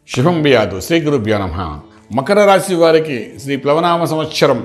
శుభం బియాదు శ్రీ గురుభ్యో నమ మకర రాశి వారికి శ్రీ ప్లవనామ సంవత్సరం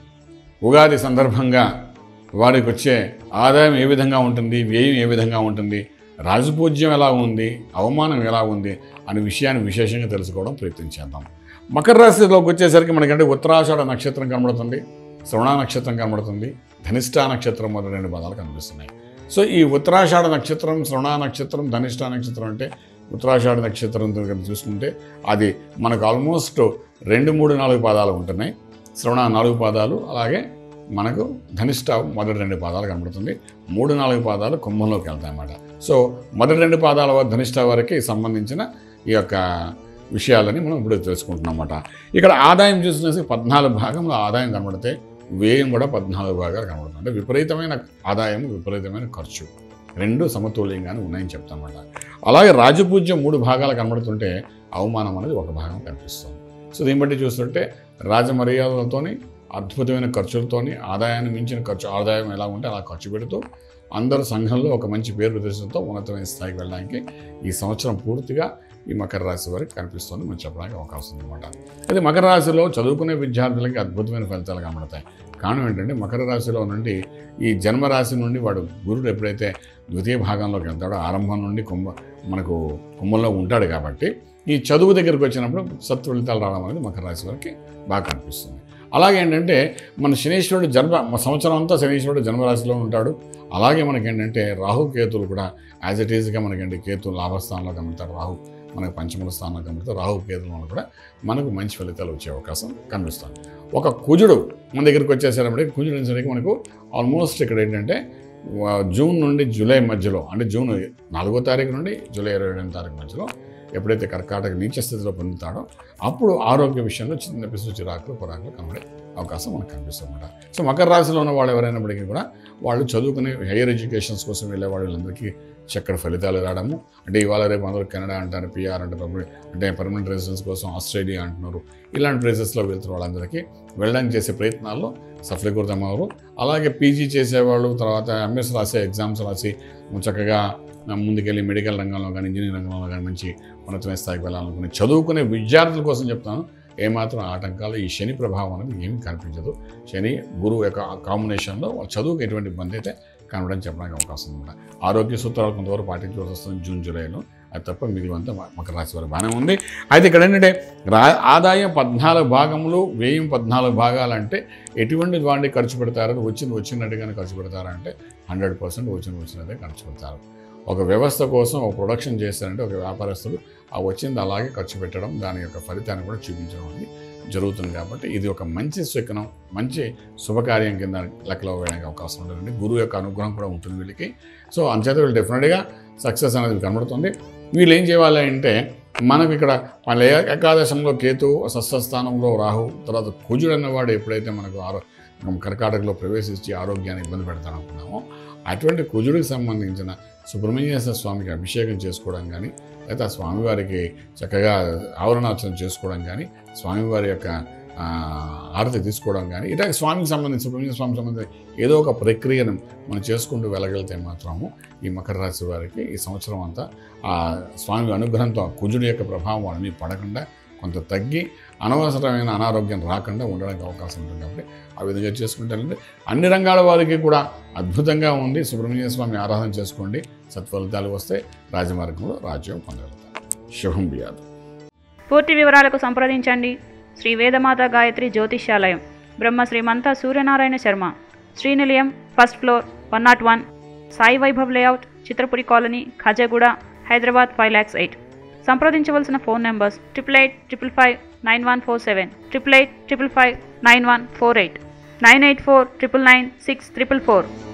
ఉగాది సందర్భంగా వారికి వచ్చే ఆదాయం ఏ విధంగా ఉంటుంది వ్యయం ఏ విధంగా ఉంటుంది రాజపూజ్యం ఎలా ఉంది అవమానం ఎలా ఉంది అనే విషయాన్ని విశేషంగా తెలుసుకోవడం ప్రయత్నించేద్దాం మకర రాశిలోకి వచ్చేసరికి మనకంటే ఉత్తరాషాఢ నక్షత్రం కనబడుతుంది శ్రవణ నక్షత్రం కనబడుతుంది ధనిష్ఠా నక్షత్రం మొదలు రెండు పదాలు కనిపిస్తున్నాయి సో ఈ ఉత్తరాషాఢ నక్షత్రం శ్రవణ నక్షత్రం ధనిష్ఠా నక్షత్రం అంటే ఉత్తరాషాఢ నక్షత్రం దగ్గర చూసుకుంటే అది మనకు ఆల్మోస్ట్ రెండు మూడు నాలుగు పాదాలు ఉంటున్నాయి శ్రవణ నాలుగు పాదాలు అలాగే మనకు ధనిష్ట మొదటి రెండు పాదాలు కనబడుతుంది మూడు నాలుగు పాదాలు కుంభంలోకి వెళ్తాయి అన్నమాట సో మొదటి రెండు పాదాల వారి ధనిష్ట వారికి సంబంధించిన ఈ యొక్క విషయాలని మనం ఇప్పుడు తెలుసుకుంటున్నాం అన్నమాట ఇక్కడ ఆదాయం చూసినసి పద్నాలుగు భాగంలో ఆదాయం కనబడితే వ్యయం కూడా పద్నాలుగు భాగాలు కనబడుతుంది అంటే విపరీతమైన ఆదాయం విపరీతమైన ఖర్చు రెండు సమతుల్యంగానే ఉన్నాయని చెప్తామన్నమాట అలాగే రాజపూజ్యం మూడు భాగాలు కనబడుతుంటే అవమానం అనేది ఒక భాగం కనిపిస్తుంది సో దీన్ని బట్టి చూస్తుంటే రాజమర్యాదలతోని అద్భుతమైన ఖర్చులతోని ఆదాయాన్ని మించిన ఖర్చు ఆదాయం ఎలా ఉంటే అలా ఖర్చు పెడుతూ అందరూ సంఘంలో ఒక మంచి పేరు ప్రదర్శనతో ఉన్నతమైన స్థాయికి వెళ్ళడానికి ఈ సంవత్సరం పూర్తిగా ఈ మకర రాశి వారికి కనిపిస్తుంది మనం చెప్పడానికి అవకాశం ఉందన్నమాట అయితే మకర రాశిలో చదువుకునే విద్యార్థులకి అద్భుతమైన ఫలితాలు కనబడతాయి కారణం ఏంటంటే మకర రాశిలో నుండి ఈ జన్మరాశి నుండి వాడు గురుడు ఎప్పుడైతే ద్వితీయ భాగంలోకి వెళ్తాడో ఆరంభం నుండి కుంభ మనకు కుంభంలో ఉంటాడు కాబట్టి ఈ చదువు దగ్గరికి వచ్చినప్పుడు సత్ఫలితాలు రావడం అనేది మకర రాశి వారికి బాగా కనిపిస్తుంది అలాగే ఏంటంటే మన శనీశ్వరుడు జన్మ మన సంవత్సరం అంతా శనీశ్వరుడు జన్మరాశిలో ఉంటాడు అలాగే మనకేంటంటే రాహు కేతులు కూడా యాజ్ ఇట్ ఈజ్గా మనకేంటి కేతు లాభస్థానంలో కనబడతాడు రాహు మనకు పంచముల స్థానంలో కనబడతాడు రాహు కేతుల వల్ల కూడా మనకు మంచి ఫలితాలు వచ్చే అవకాశం కనిపిస్తుంది ఒక కుజుడు మన దగ్గరికి వచ్చేసరికి కుజుడు అనేసరికి మనకు ఆల్మోస్ట్ ఇక్కడ ఏంటంటే వా- జూన్ నుండి జూలై మధ్యలో అంటే జూన్ నాలుగో తారీఖు నుండి జూలై ఇరవై ఎనిమిది తారీఖు మధ్యలో ఎప్పుడైతే కర్కాటక నీచ స్థితిలో పొందుతాడో అప్పుడు ఆరోగ్య విషయంలో చిన్న పిసు చిరాకులు పొరాకులు కనబడే అవకాశం మనకు కనిపిస్తుంది అన్నమాట సో మకర రాశిలో ఉన్న వాళ్ళు ఎవరైనప్పటికీ కూడా వాళ్ళు చదువుకునే హైయర్ ఎడ్యుకేషన్స్ కోసం వెళ్ళే వాళ్ళందరికీ చక్కటి ఫలితాలు రావడము అంటే ఇవాళ రేపు అందరూ కెనడా అంటారు పిఆర్ అంటారు అంటే పర్మనెంట్ రెసిడెన్స్ కోసం ఆస్ట్రేలియా అంటున్నారు ఇలాంటి ప్లేసెస్లో వెళ్తున్న వాళ్ళందరికీ వెళ్ళడానికి చేసే ప్రయత్నాల్లో సఫలీకృతమవరు అలాగే పీజీ చేసేవాళ్ళు తర్వాత ఎంఎస్ రాసే ఎగ్జామ్స్ రాసి చక్కగా ముందుకెళ్ళి మెడికల్ రంగంలో కానీ ఇంజనీరింగ్ రంగంలో కానీ మంచి ఉన్నతమైన స్థాయికి వెళ్ళాలనుకుని చదువుకునే విద్యార్థుల కోసం చెప్తాను ఏమాత్రం ఆటంకాలు ఈ శని ప్రభావం అనేది ఏమీ కనిపించదు శని గురువు యొక్క కాంబినేషన్లో వాళ్ళ చదువుకు ఎటువంటి ఇబ్బంది అయితే కనబడడం చెప్పడానికి అవకాశం ఉందా ఆరోగ్య సూత్రాలు కొంతవరకు పాటించవలసి వస్తుంది జూన్ జూలైలో అది తప్ప మిగిలినంతా మ- మకర రాశి వారు బాగానే ఉంది అయితే ఇక్కడ ఏంటంటే రా ఆదాయం పద్నాలుగు భాగములు వ్యయం పద్నాలుగు భాగాలు అంటే ఎటువంటి వాడిని ఖర్చు పెడతారని వచ్చింది వచ్చినట్టుగానే ఖర్చు పెడతారంటే హండ్రెడ్ పర్సెంట్ వచ్చింది వచ్చినట్టే ఖర్చు పెడతారు ఒక వ్యవస్థ కోసం ఒక ప్రొడక్షన్ చేస్తారంటే ఒక వ్యాపారస్తుడు ఆ వచ్చింది అలాగే ఖర్చు పెట్టడం దాని యొక్క ఫలితాన్ని కూడా చూపించడం అనేది జరుగుతుంది కాబట్టి ఇది ఒక మంచి శకునం మంచి శుభకార్యం కింద లెక్కలో వేయడానికి అవకాశం ఉంటుందండి గురువు యొక్క అనుగ్రహం కూడా ఉంటుంది వీళ్ళకి సో అంచేత వీళ్ళు డెఫినెట్గా సక్సెస్ అనేది కనబడుతుంది వీళ్ళు ఏం చేయాలి అంటే మనకు ఇక్కడ వాళ్ళ ఏ- ఏకాదశంలో కేతు షష్ఠస్థానంలో రాహు తర్వాత కుజుడు అన్నవాడు ఎప్పుడైతే మనకు ఆరో కర్కాటకలో ప్రవేశించి ఆరోగ్యాన్ని ఇబ్బంది పెడతాననుకున్నామో అటువంటి కుజుడికి సంబంధించిన సుబ్రహ్మణ్యేశ్వర స్వామికి అభిషేకం చేసుకోవడం కానీ లేదా స్వామివారికి చక్కగా ఆవరణార్చన చేసుకోవడం కానీ స్వామివారి యొక్క ఆ, హారతి తీసుకోవడం కానీ ఇట్లా స్వామికి సంబంధించి సుబ్రహ్మణ్య స్వామికి సంబంధించి ఏదో ఒక ప్రక్రియను మనం చేసుకుంటూ వెళ్ళగలిగితే మాత్రము ఈ మకర రాశి వారికి ఈ సంవత్సరం అంతా ఆ స్వామి అనుగ్రహంతో ఆ కుజుడి యొక్క ప్రభావం వాళ్ళ మీద పడకుండా కొంత తగ్గి అనవసరమైన అనారోగ్యం రాకుండా ఉండడానికి అవకాశం ఉంటుంది కాబట్టి ఆ విధంగా చేసుకుంటారంటే అన్ని రంగాల వారికి కూడా అద్భుతంగా ఉంది సుబ్రహ్మణ్య స్వామి ఆరాధన చేసుకోండి సత్ఫలితాలు వస్తే రాజమార్గంలో రాజ్యం పొందగలుగుతారు శుభం బియాదు పూర్తి వివరాలకు సంప్రదించండి Shri Vedamata Gayatri Jyotishyalayam Brahma Srimanta Suryanarayana Sharma Srinilayam first floor one not one Sai Vaibhav layout Chitrapuri colony Khajaguda Hyderabad five lakhs eight సంప్రదించవలసిన phone numbers triple eight triple five nine one four seven triple eight triple five nine one four eight nine eight four triple nine six triple four